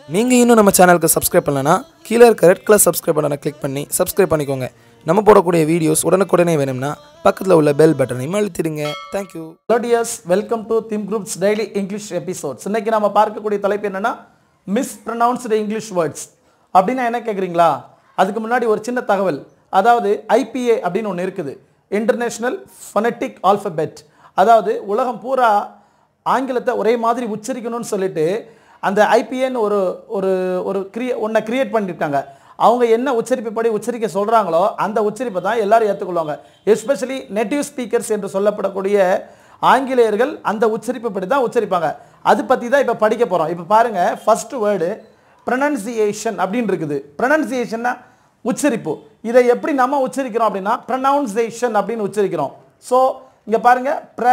நீங்கள் இன்னும் நம்ம சேனலுக்கு சப்ஸ்கிரைப் பண்ணலனா கீழே இருக்க ரெட் கலர் சப்ஸ்கிரைப் பட்டனை கிளிக் பண்ணி சப்ஸ்கிரைப் பண்ணிக்கோங்க நம்ம போடக்கூடிய வீடியோஸ் உடனுக்குடனே வேணும்னா பக்கத்தில் உள்ள பெல் பட்டனையும் அழுத்திடுங்க thank you hello dears welcome to திம் குரூப்ஸ் டெய்லி இங்கிலீஷ் எபிசோட்ஸ் இன்னைக்கு நம்ம பார்க்கக்கூடிய தலைப்பு என்னன்னா மிஸ் ப்ரொனவுன்ஸ்டு இங்கிலீஷ் வேர்ட்ஸ் அப்படின்னா என்ன கேட்குறீங்களா அதுக்கு முன்னாடி ஒரு சின்ன தகவல் அதாவது ஐபிஏ அப்படின்னு ஒன்று இருக்குது இன்டர்நேஷ்னல் ஃபொனட்டிக் ஆல்ஃபபெட் அதாவது உலகம் பூரா ஆங்கிலத்தை ஒரே மாதிரி உச்சரிக்கணும்னு சொல்லிட்டு அந்த ஐபிஏன்னு ஒரு ஒரு ஒரு கிரியே ஒன்றை கிரியேட் பண்ணியிருக்காங்க அவங்க என்ன உச்சரிப்புப்படி உச்சரிக்க சொல்கிறாங்களோ அந்த உச்சரிப்பை தான் எல்லாரும் ஏற்றுக்கொள்வாங்க எஸ்பெஷலி நெட்டிவ் ஸ்பீக்கர்ஸ் என்று சொல்லப்படக்கூடிய ஆங்கிலேயர்கள் அந்த உச்சரிப்புப்படி தான் உச்சரிப்பாங்க அது பற்றி தான் இப்போ படிக்க போகிறோம் இப்போ பாருங்கள் ஃபர்ஸ்ட் வேர்டு ப்ரனன்சியேஷன் அப்படின்னு இருக்குது ப்ரனன்சியேஷன்னா உச்சரிப்பு இதை எப்படி நம்ம உச்சரிக்கிறோம் அப்படின்னா ப்ரனவுன்சேஷன் அப்படின்னு உச்சரிக்கிறோம் ஸோ இங்கே பாருங்க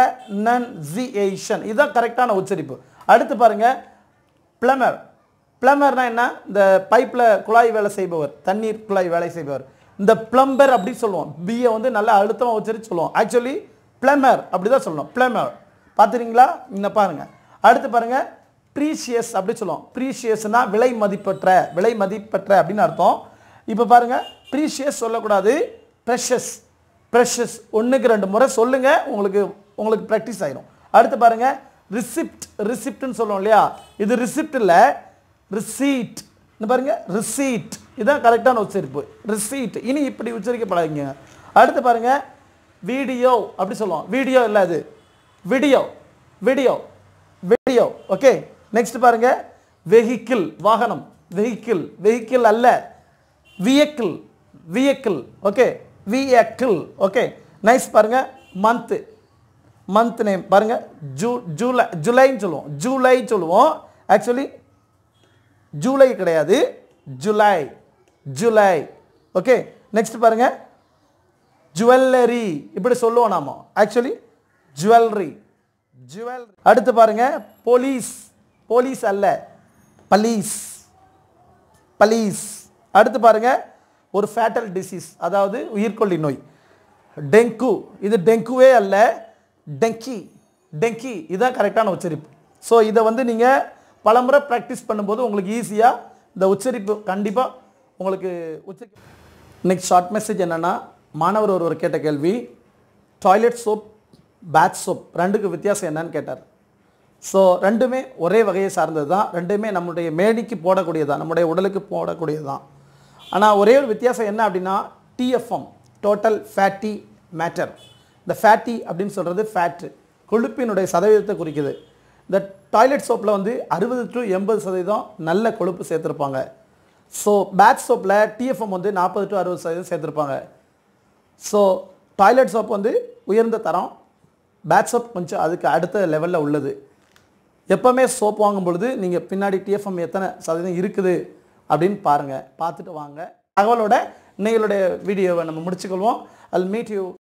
ப்ரனன்சியேஷன் இதுதான் கரெக்டான உச்சரிப்பு அடுத்து பாருங்க பிளமர் பிளமர்னா என்ன இந்த பைப்பில் குழாய் வேலை செய்பவர் தண்ணீர் குழாய் வேலை செய்பவர் இந்த பிளம்பர் அப்படி சொல்லுவோம் பிஏ வந்து நல்லா அழுத்தமாக உச்சரித்து சொல்லுவோம் ஆக்சுவலி பிளமர் அப்படி தான் சொல்லணும் பிளமர் பார்த்துறீங்களா இந்த பாருங்க அடுத்து பாருங்க ப்ரீஷியஸ் அப்படி சொல்லுவோம் ப்ரீஷியஸ்னா விலை மதிப்பற்ற விலை மதிப்பற்ற அப்படின்னு அர்த்தம் இப்போ பாருங்க ப்ரீஷியஸ் சொல்லக்கூடாது ப்ரெஷஸ் ப்ரெஷஸ் ஒன்றுக்கு ரெண்டு முறை சொல்லுங்க உங்களுக்கு உங்களுக்கு ப்ராக்டிஸ் ஆயிரும் அடுத்து பாருங்க ரிசிப்ட் ரிசிப்ட்னு சொல்லுவோம் இல்லையா இது ரிசிப்ட் இல்லை ரிசீட் இந்த பாருங்க ரிசீட் இதுதான் கரெக்டான உச்சரிப்பு ரிசீட் இனி இப்படி உச்சரிக்கப்படாதீங்க அடுத்து பாருங்க வீடியோ அப்படி சொல்லுவோம் வீடியோ இல்லை அது video video video okay next பாருங்க வெஹிக்கிள் வாகனம் வெஹிக்கிள் வெஹிக்கிள் அல்ல vehicle vehicle okay vehicle okay nice பாருங்க மந்த் மந்த் நேம் பாருங்க ஜூ ஜூலை ஜூலைன்னு சொல்லுவோம் ஜூலை சொல்லுவோம் ஆக்சுவலி ஜூலை கிடையாது ஜூலை ஜூலை ஓகே நெக்ஸ்ட் பாருங்க ஜுவல்லரி இப்படி சொல்லுவோம் நாம ஆக்சுவலி ஜுவல்லரி ஜுவல்லரி அடுத்து பாருங்க போலீஸ் போலீஸ் அல்ல பலீஸ் பலீஸ் அடுத்து பாருங்க ஒரு ஃபேட்டல் டிசீஸ் அதாவது உயிர்கொல்லி நோய் டெங்கு இது டெங்குவே அல்ல டெங்கி டெங்கி இதுதான் கரெக்டான உச்சரிப்பு ஸோ இதை வந்து நீங்கள் பலமுறை ப்ராக்டிஸ் பண்ணும்போது உங்களுக்கு ஈஸியாக இந்த உச்சரிப்பு கண்டிப்பாக உங்களுக்கு உச்சரி நெக்ஸ்ட் ஷார்ட் மெசேஜ் என்னென்னா மாணவர் ஒருவர் கேட்ட கேள்வி டாய்லெட் சோப் பேத் சோப் ரெண்டுக்கு வித்தியாசம் என்னன்னு கேட்டார் ஸோ ரெண்டுமே ஒரே வகையை சார்ந்தது தான் ரெண்டுமே நம்முடைய மேனிக்கு போடக்கூடியது தான் நம்முடைய உடலுக்கு போடக்கூடியது தான் ஆனால் ஒரே ஒரு வித்தியாசம் என்ன அப்படின்னா டிஎஃப்எம் டோட்டல் ஃபேட்டி மேட்டர் இந்த ஃபேட்டி அப்படின்னு சொல்கிறது ஃபேட்டு கொழுப்பினுடைய சதவீதத்தை குறிக்குது இந்த டாய்லெட் சோப்பில் வந்து அறுபது டு எண்பது சதவீதம் நல்ல கொழுப்பு சேர்த்துருப்பாங்க ஸோ பேத் சோப்பில் டிஎஃப்எம் வந்து நாற்பது டு அறுபது சதவீதம் சேர்த்துருப்பாங்க ஸோ டாய்லெட் சோப் வந்து உயர்ந்த தரம் பேத் சோப் கொஞ்சம் அதுக்கு அடுத்த லெவலில் உள்ளது எப்போவுமே சோப் வாங்கும் பொழுது நீங்கள் பின்னாடி டிஎஃப்எம் எத்தனை சதவீதம் இருக்குது அப்படின்னு பாருங்கள் பார்த்துட்டு வாங்க தகவலோட இன்னைகளுடைய வீடியோவை நம்ம முடிச்சுக்கொள்வோம் அல் மீட் யூ